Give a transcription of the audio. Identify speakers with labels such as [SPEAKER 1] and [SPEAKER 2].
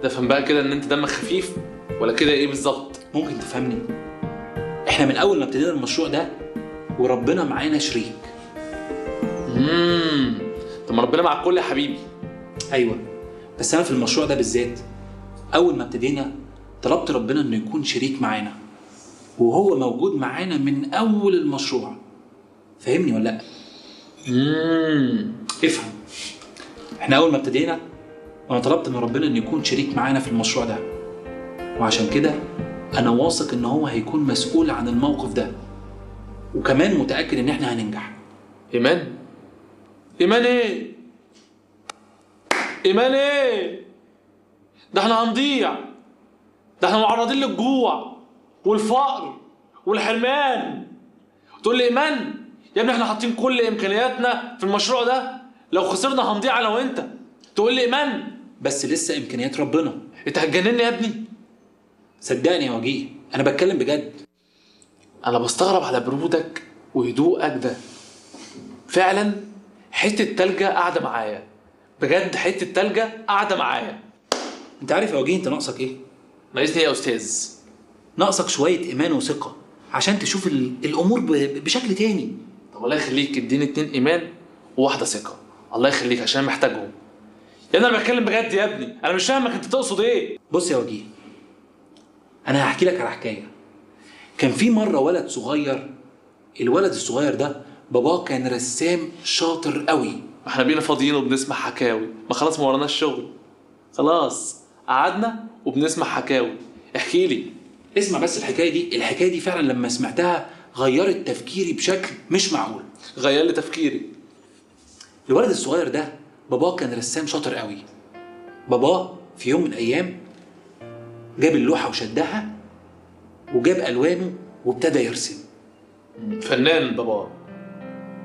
[SPEAKER 1] ده افهم بقى كده ان انت دمك خفيف ولا كده ايه بالظبط
[SPEAKER 2] ممكن تفهمني احنا من اول ما ابتدينا المشروع ده وربنا معانا شريك
[SPEAKER 1] امم طب ما ربنا مع الكل يا حبيبي
[SPEAKER 2] ايوه بس انا في المشروع ده بالذات اول ما ابتدينا طلبت ربنا انه يكون شريك معانا وهو موجود معانا من اول المشروع فاهمني ولا لا
[SPEAKER 1] امم
[SPEAKER 2] افهم احنا اول ما ابتدينا وانا طلبت من ربنا انه يكون شريك معانا في المشروع ده وعشان كده انا واثق ان هو هيكون مسؤول عن الموقف ده وكمان متاكد ان احنا هننجح
[SPEAKER 1] ايمان ايمان ايه ايمان ايه ده احنا هنضيع ده احنا معرضين للجوع والفقر والحرمان تقول لي ايمان يا ابني احنا حاطين كل امكانياتنا في المشروع ده لو خسرنا هنضيع انا وانت تقول لي ايمان
[SPEAKER 2] بس لسه امكانيات ربنا
[SPEAKER 1] انت هتجنني يا ابني
[SPEAKER 2] صدقني يا وجيه انا بتكلم بجد
[SPEAKER 1] انا بستغرب على برودك وهدوءك ده فعلا حته تلجة قاعده معايا بجد حته تلجة قاعده معايا
[SPEAKER 2] انت عارف يا وجيه انت ناقصك ايه
[SPEAKER 1] ناقصني ايه يا استاذ
[SPEAKER 2] ناقصك شويه ايمان وثقه عشان تشوف ال- الامور ب- بشكل تاني
[SPEAKER 1] طب الله يخليك اديني اتنين ايمان وواحده ثقه الله يخليك عشان محتاجهم يا ابني انا بتكلم بجد يا ابني انا مش فاهمك انت تقصد ايه
[SPEAKER 2] بص يا وجيه انا هحكي لك على حكايه كان في مره ولد صغير الولد الصغير ده باباه كان رسام شاطر قوي
[SPEAKER 1] ما احنا بينا فاضيين وبنسمع حكاوي ما خلاص ما وراناش شغل خلاص قعدنا وبنسمع حكاوي احكي لي
[SPEAKER 2] اسمع بس الحكايه دي الحكايه دي فعلا لما سمعتها غيرت تفكيري بشكل مش معقول
[SPEAKER 1] غير لي تفكيري
[SPEAKER 2] الولد الصغير ده باباه كان رسام شاطر قوي باباه في يوم من الايام جاب اللوحه وشدها وجاب الوانه وابتدى يرسم
[SPEAKER 1] فنان بابا